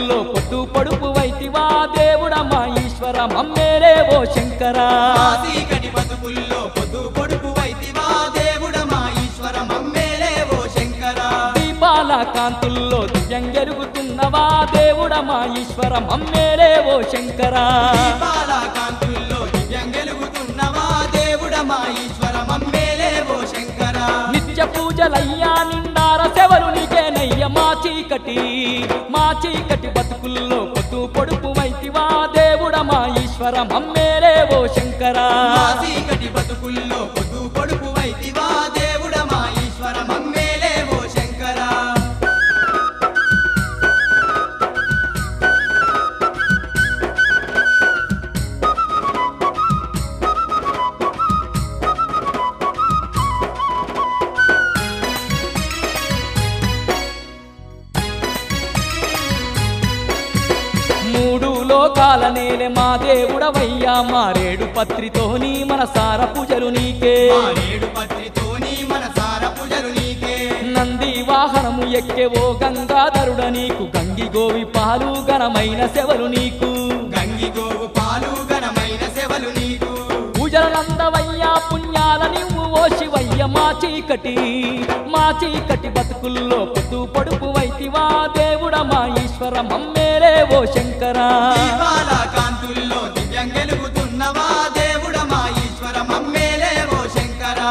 బతుకుల్లో పొద్దు పొడుపు వైతివా దేవుడ మా ఈశ్వర మమ్మేలే ఓ శంకరా చీకటి బతుకుల్లో పొద్దు పొడుపు వైతివా దేవుడ మా ఈశ్వర మమ్మేలే ఓ శంకర దీపాల కాంతుల్లో దివ్యం గెలుగుతున్నవా దేవుడ మా ఈశ్వర మమ్మేలే ఓ శంకరా దీపాల కాంతుల్లో దివ్యం గెలుగుతున్నవా దేవుడ మా ఈశ్వర మమ్మేలే ఓ శంకర నిత్య పూజలయ్యా నిండార సెవరు నీకేనయ్య మా చీకటి మా చీకటి బతుకుల్లో పొద్దు పొడుపు వైతివా దేవుడ మా ఈశ్వర మమ్మేలే ఓ శంకరా మా చీకటి బతుకుల్లో పొద్దు పొడుపు వైతివా దేవుడ మా ఈశ్వర మమ్మేలే ఓ శంకర మూడు లోకాల నేలే మా దేవుడవయ్యా మారేడు పత్రితోని మన సార పూజలు నీకే మా నేడు పత్రితోని మన సార పూజలు నీకే నంది వాహనము ఎక్కే ఓ గంగాధరుడ నీకు గంగి గోవి పాలు ఘనమైన సెవలు నీకు గంగి గోవు పాలు ఘనమైన సెవలు నీకు పూజలందవయ్యా పుణ్యాల నువ్వు ఓ శివయ్య మా చీకటి మా చీకటి బతుకుల్లో పొద్దు పొడుపు వైతివా దేవుడ మా ఈశ్వర మమ్మేలే ఓ శంకరా దీపాల కాంతుల్లో దివ్యం గెలుగుతున్నవా దేవుడ మా ఈశ్వర మమ్మేలే ఓ శంకర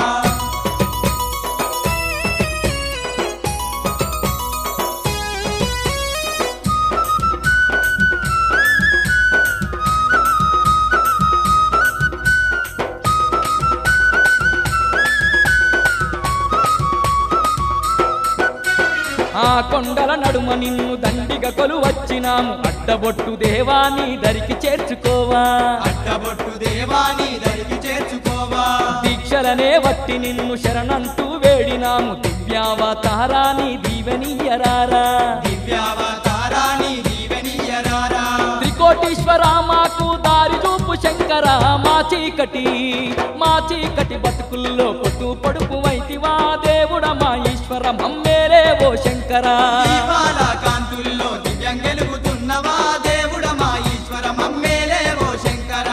ఆ కొండల నడుమ నిన్ను దండిగ కొలు వచ్చినాము అడ్డబొట్టు దేవాని దరికి చేర్చుకోవా అడ్డబొట్టు దేవాని దరికి చేర్చుకోవా దీక్షలనే వట్టి నిన్ను శరణంటూ వేడినాము దివ్యావతారాని దీవెనీయరారా దివ్యావతారాని దీవెనీయరారా త్రికోటీశ్వర మాకు దారి చూపు శంకర మా చీకటి మా చీకటి బతుకుల్లో పొద్దు పొడుపు వైతివా దేవుడ మా ఈశ్వర మమ్మేలే ఓ శంకరా దీపాల కాంతుల్లో దివ్యం గెలుగుతున్నవా దేవుడ మా ఈశ్వర మమ్మేలే ఓ శంకర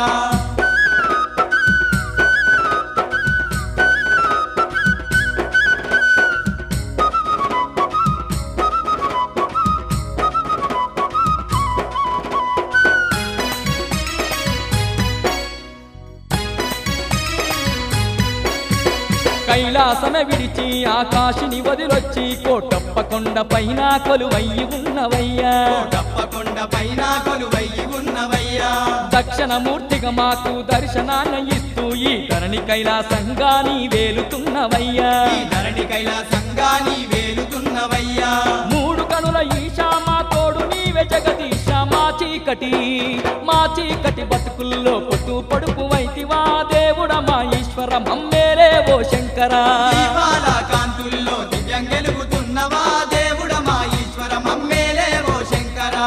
కైలాసమే విడిచి ఆకాశిని వదిలొచ్చి కోటప్ప కొండ పైన కొలువయ్యి ఉన్నవయ్యా తప్పకొండ పైన కొలువయ్యి ఉన్నవయ్యా దక్షిణమూర్తిగా మాకు దర్శనాన్ని ఇస్తూ ఈ ధరణి కైలాసంగా నీ వేలుతున్నవయ్యా ఈ ధరణి కైలాసంగా నీ వేలుతున్నవయ్యా మూడు కనుల ఈశా మా తోడు నీవే జగదీశ మా చీకటి మా చీకటి బతుకుల్లో పొద్దు పొడుపు వైతివా దేవుడ మా ఈశ్వర మమ్మేలే ఓ శంకరా దీపాల కాంతుల్లో దివ్యం గెలుగుతున్నవా దేవుడ మా ఈశ్వర మమ్మేలే ఓ శంకర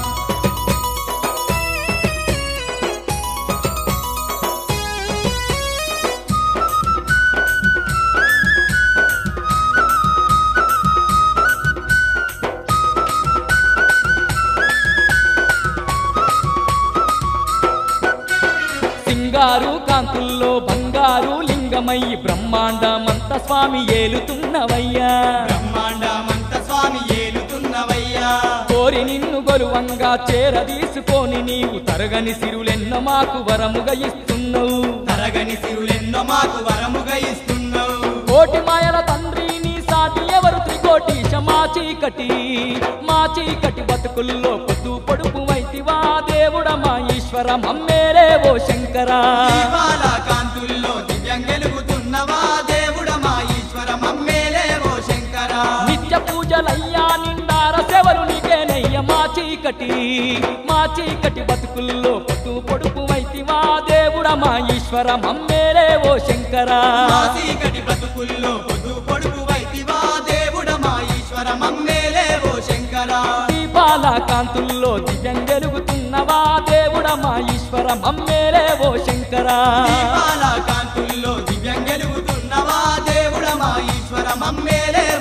సింగారు కాంతుల్లో బంగారు లింగమయ్యి బ్రహ్మాండమంత స్వామి ఏలుతున్నవయ్యా బ్రహ్మాండమంత స్వామి ఏలుతున్నవయ్యా కోరి నిన్ను గొలువంగా చేరదీసుకొని నీవు తరగని సిరులెన్న మాకు వరముగా ఇస్తున్నావు తరగని సిరులెన్నో మాకు వరముగా ఇస్తున్నావు కోటి మాయల తండ్రి నీ సాటి ఎవరు త్రికోటీశ మా చీకటి మా చీకటి బతుకుల్లో పొద్దు పొడుపు వైతివా దేవుడ మా ఈశ్వర మమ్మేరే ఓ శంకరా దీపాల కాంతుల్లో దివ్యం గెలుగుతున్నవా దేవుడ మా ఈశ్వర మమ్మేలే ఓ శంకర నిత్య పూజలయ్యా నిండార సెవరు నీకేనయ్య మా చీకటి మా చీకటి బతుకుల్లో పొద్దు పొడుపు వైతివా దేవుడ మా ఈశ్వర మమ్మేరే ఓ శంకరా మా చీకటి బ్రతుకుల్లో పొద్దు పొడుపు వైతివా దేవుడ మా ఈశ్వర మమ్మేలే ఓ శంకర దీపాల కాంతుల్లో దివ్యం వెలుగుతున్నవా దేవుడ మా ఈశ్వర మమ్మేలే ఓ శంకరా దీపాల కాంతుల్లో దివ్యం గెలుగుతున్నవా దేవుడ మా ఈశ్వర మమ్మేలే